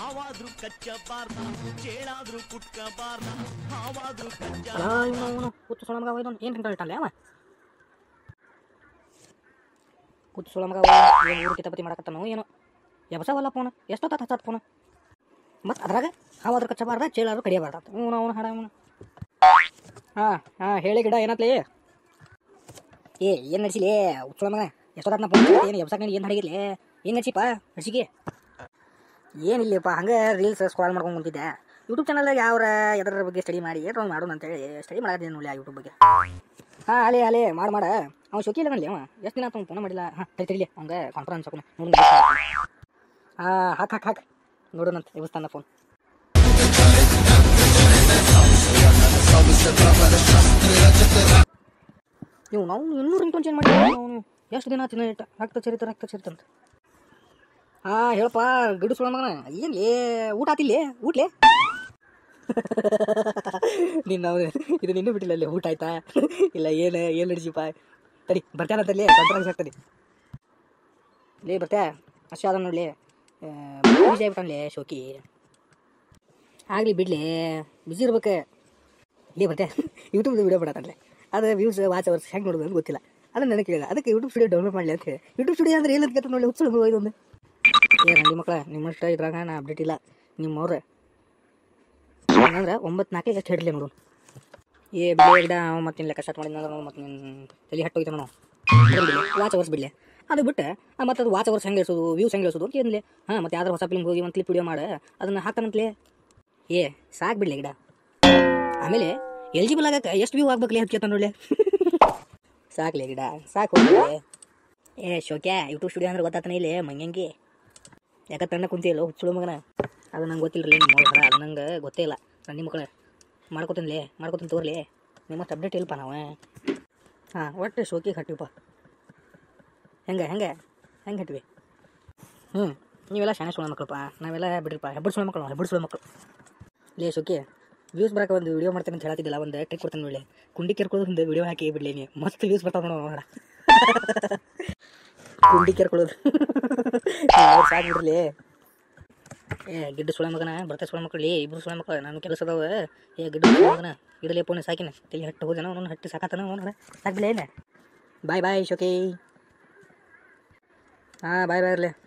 ಹಾವಾದ್ರೂ ಕಚ್ಚಬಾರ್ದ ಚೇಳಾದ್ರೂ ಕುಟ್ಕಬಾರ್ದ ಹಾವಾದ್ರೂ ಕಚ್ಚ ಅಲ್ಲ ಇವನು ಅವನು ಕೂತು ಸೊಳ ಮಗ ಒಯ್ದೊಂದು ಏನು ತಿಂತ ಇಟ್ಟಲ್ಲ ಅವ ಕೂತು ಸೊಳ ಮಗ ಏನು ಊರು ಕಿತಾಪತಿ ಮಾಡಕತ್ತಾನೋ ಏನೋ ಎಬಸವಲ್ಲ ಫೋನ್ ಎಷ್ಟೊತ್ತ ಹಚ್ಚತ್ ಫೋನ್ ಮತ್ತು ಅದ್ರಾಗ ಹಾವಾದ್ರೂ ಕಚ್ಚಬಾರ್ದ ಚೇಳಾದ್ರೂ ಕಡಿಯಬಾರ್ದ ಇವನು ಅವನು ಹಾಡ ಇವನು ಹಾಂ ಹಾಂ ಹೇಳಿ ಗಿಡ ಏನತ್ಲಿ ಏ ಏನು ನಡ್ಸಿಲಿ ಉಚ್ಚಳ ಮಗ ಎಷ್ಟೊತ್ತ ನಾ ಫೋನ್ ಏನು ಎಬ್ಸಕ್ಕೆ ಏನು ಹಡಗಿರ್ಲಿ ಏನು ನಡ್ಸಿಪ್ಪ ನಡ್ಸಿಗೆ ಏನಿಲ್ಲಪ್ಪ ಹಂಗೆ ರೀಲ್ಸ್ ಸ್ಕ್ರಾಲ್ ಮಾಡ್ಕೊಂಡು ಕುಂತಿದ್ದೆ ಯೂಟ್ಯೂಬ್ ಚಾನಲ್ದಾಗ ಯಾವ್ರ ಎದರ ಬಗ್ಗೆ ಸ್ಟಡಿ ಮಾಡಿ ಏನೋ ಒಂದು ಮಾಡೋಣ ಅಂತೇಳಿ ಸ್ಟಡಿ ಮಾಡೋದೇನು ನೋಡಿ ಆ ಯೂಟ್ಯೂಬ್ ಬಗ್ಗೆ ಹಾಂ ಅಲೆ ಅಲೆ ಮಾಡು ಮಾಡ ಅವ್ನು ಶೋಕಿ ಇಲ್ಲ ನೋಡಿ ಅವ ಎಷ್ಟು ದಿನ ಆತು ಫೋನ್ ಮಾಡಿಲ್ಲ ಹಾಂ ತಡಿ ತಡಿಲಿ ಅವಂಗೆ ಕಾನ್ಫರೆನ್ಸ್ ಹಾಕೋಣ ನೋಡೋಣ ಹಾಂ ಹಾಕ್ ಹಾಕ್ ಹಾಕ್ ನೋಡೋಣಂತ ಇವಸ್ತಾನ ಫೋನ್ ನೀವು ನಾವು ಇನ್ನೂ ರಿಂಗ್ಟೋನ್ ಚೇಂಜ್ ಮಾಡಿ ಅವನು ಎಷ್ಟು ದಿನ ಆತಿನ ರಕ್ತ ಚರಿತ ರಕ್ತ ಚರಿತ ಅಂತ ಹಾಂ ಹೇಳಪ್ಪ ಗಿಡು ಸುಳ ಮಗನ ಏನ್ಲೇ ಊಟ ಆತಿಲ್ಲೇ ಊಟ್ಲೇ ನಿನ್ನ ಅವ್ನು ಇದು ನಿನ್ನೂ ಬಿಟ್ಟಿಲ್ಲ ಅಲ್ಲಿ ಊಟ ಆಯ್ತಾ ಇಲ್ಲ ಏನು ಏನು ನಡ್ಸಿಪ್ಪ ತಡಿ ಬರ್ತಾನಂತಲ್ಲಿ ಕಾನ್ಫರೆನ್ಸ್ ಆಗ್ತದೆ ಲೇ ಬರ್ತಾ ಅಷ್ಟೇ ಅದ ನೋಡ್ಲಿ ಬಿಜಿ ಆಗ್ಬಿಟ್ಟನ್ಲೇ ಶೋಕಿ ಆಗಲಿ ಬಿಡ್ಲಿ ಬಿಜಿ ಇರ್ಬೇಕು ಲೇ ಬರ್ತೆ ಯೂಟ್ಯೂಬ್ದು ವಿಡಿಯೋ ಮಾಡತ್ತಲ್ಲ ಅದು ವ್ಯೂಸ್ ವಾಚ್ ಅವರ್ಸ್ ಹೆಂಗೆ ನೋಡೋದು ಅಂತ ಗೊತ್ತಿಲ್ಲ ಅದನ್ನ ನನಗೆ ಕೇಳಿಲ್ಲ ಅದಕ್ಕೆ ಯೂಟ್ಯೂಬ್ ಸ್ಟುಡಿಯೋ ಡೌನ್ಲೋಡ್ ಮಾಡಲಿ ಅಂತ ಹೇಳಿ ಯೂಟ್ಯೂಬ್ ಸ್ಟುಡಿಯೋ ಅಂದ್ರೆ ಏನಂತ ಕೇಳ್ತಾರೆ ನೋಡಿ ಹುಚ್ಚು ಇದೊಂದು ಏ ರಂಡಿ ಮಕ್ಕಳ ನಿಮ್ಮಷ್ಟ ಇದ್ರಾಗ ನಾ ಅಪ್ಡೇಟ್ ಇಲ್ಲ ನಿಮ್ಮವ್ರೆ ಹಂಗಂದ್ರೆ ಒಂಬತ್ತು ನಾಲ್ಕಿಗೆ ಎಷ್ಟು ಹಿಡಲಿ ನೋಡು ಏ ಬಿಡೇ ಗಿಡ ಅವ ಮತ್ತೆ ಲೆಕ್ಕ ಸ್ಟಾರ್ಟ್ ಮಾಡಿದ್ನಂದ್ರೆ ನೋಡು ಮತ್ತೆ ನಿನ್ನ ತಲೆ ಹಟ್ಟೋಯ್ತು ನಾವು ವಾಚ್ ಅವರ್ಸ್ ಬಿಡಲಿ ಅದು ಬಿಟ್ಟು ಮತ್ತು ಅದು ವಾಚ್ ಅವರ್ಸ್ ಹೆಂಗೆ ಇಳಿಸೋದು ವ್ಯೂಸ್ ಹೆಂಗೆ ಇಳಿಸೋದು ಅಂತ ಏನಿಲ್ಲ ಹಾಂ ಮತ್ತೆ ಯಾವ್ದಾರು ಹೊಸ ಫಿಲ್ಮ್ ಹೋಗಿ ಒಂದು ಕ್ಲಿಪ್ ವಿಡಿಯೋ ಮಾಡ ಅದನ್ನು ಹಾಕ್ತಾನಂತಲೇ ಏ ಸಾಕು ಬಿಡಲಿ ಗಿಡ ಆಮೇಲೆ ಎಲಿಜಿಬಲ್ ಆಗಕ್ಕೆ ಎಷ್ಟು ವ್ಯೂ ಆಗ್ಬೇಕಲೇ ಅಂತ ಕೇಳ್ತಾನೆ ನೋಡ್ಲೆ ಸಾಕ್ಲೆ ಗಿಡ ಸಾಕು ಹೋಗ್ಲಿ. ಏ ಶೋಕ್ಯಾ ಯೂಟ್ಯೂಬ್ ಸ್ಟುಡಿಯೋ ಅಂದ್ರೆ ಗೊತ್ತಾತನೇ ಇಲ್ಲಿ ಮಂಗಂಗಿ ಯಾಕೆ ತಣ್ಣ ಕುಂತಿಲ್ಲ ಹುಚ್ಚುಳು ಮಗನ ಅದು ನಂಗೆ ಗೊತ್ತಿಲ್ಲ ರೀ ನಿಮ್ಮ ಹೊರ ಅದು ನಂಗೆ ಗೊತ್ತೇ ಇಲ್ಲ ನನ್ನ ನಿಮ್ಮ ಮಕ್ಕಳು ಮಾಡ್ಕೊತೀನಿಲೇ ಮಾಡ್ಕೊತೀನಿ ತೋರ್ಲಿ ನಿಮ್ಮಷ್ಟು ಅಪ್ಡೇಟ್ ಇಲ್ಲಪ್ಪ ನಾವು ಹಾಂ ಒಟ್ಟು ಶೋಕಿಗೆ ಹಟ್ಟಿವಪ್ಪ ಹೆಂಗೆ ಹೆಂಗೆ ಹೆಂಗೆ ಹಟ್ವಿ ಹ್ಞೂ ನೀವೆಲ್ಲ ಶಾಣೆ ಸುಳ್ಳ ಮಕ್ಕಳಪ್ಪ ನಾವೆಲ್ಲ ಬಿಡ್ರಿಪ್ಪ ಹೆಬ್ಬಡ್ ಸುಳ್ಳ ಮಕ್ಕಳು ಹೆಬ್ಬಡ್ ಸುಳ್ಳ ಮಕ್ಕಳು ಲೇ ಶೋಕಿ ವ್ಯೂಸ್ ಬರಕ್ಕೆ ಒಂದು ವಿಡಿಯೋ ಮಾಡ್ತೇನೆ ಅಂತ ಹೇಳತ್ತಿದ್ದಿಲ್ಲ ಒಂದು ಟ್ರಿಕ್ ಕೊಡ್ತೇನೆ ನೋಡಿ ಕುಂಡಿ ಕೆರ್ಕೊಳ್ಳೋದು ಒಂದು ವಿಡಿಯೋ ಹಾಕಿ ಬಿಡ್ಲಿ ನೀ ಮಸ್ತ್ ವ್ಯೂಸ್ ಬರ್ತಾವ ನೋಡೋ ನೋಡ ಕುಂಡಿ ಕೆರ್ಕೊಳ್ಳೋದು ಸಾಕು ಬಿಡ್ಲಿ ಏ ಗಿಡ್ಡ ಸುಳ ಮಗನ ಬರ್ತಾ ಸುಳ ಮಕ್ಕಳು ಇಬ್ರು ಸುಳ ಮಕ್ಕಳು ನಾನು ಕೆಲಸ ಅದಾವ ಏ ಗಿಡ್ಡ ಸುಳ ಮಗನ ಇಡಲಿ ಪೋನೆ ಸಾಕಿನ ತಲೆ ಹಟ್ಟು ಹೋದನ ಅವನು ಹಟ್ಟಿ ಸಾಕತ್ತಾನ ಅವನು ಸಾಕ್ಬಿಲ್ಲ ಏನ ಬಾಯ್ ಬಾಯ್ ಶೋಕಿ ಹಾಂ ಬಾಯ್ ಬಾಯ್ ಇರಲಿ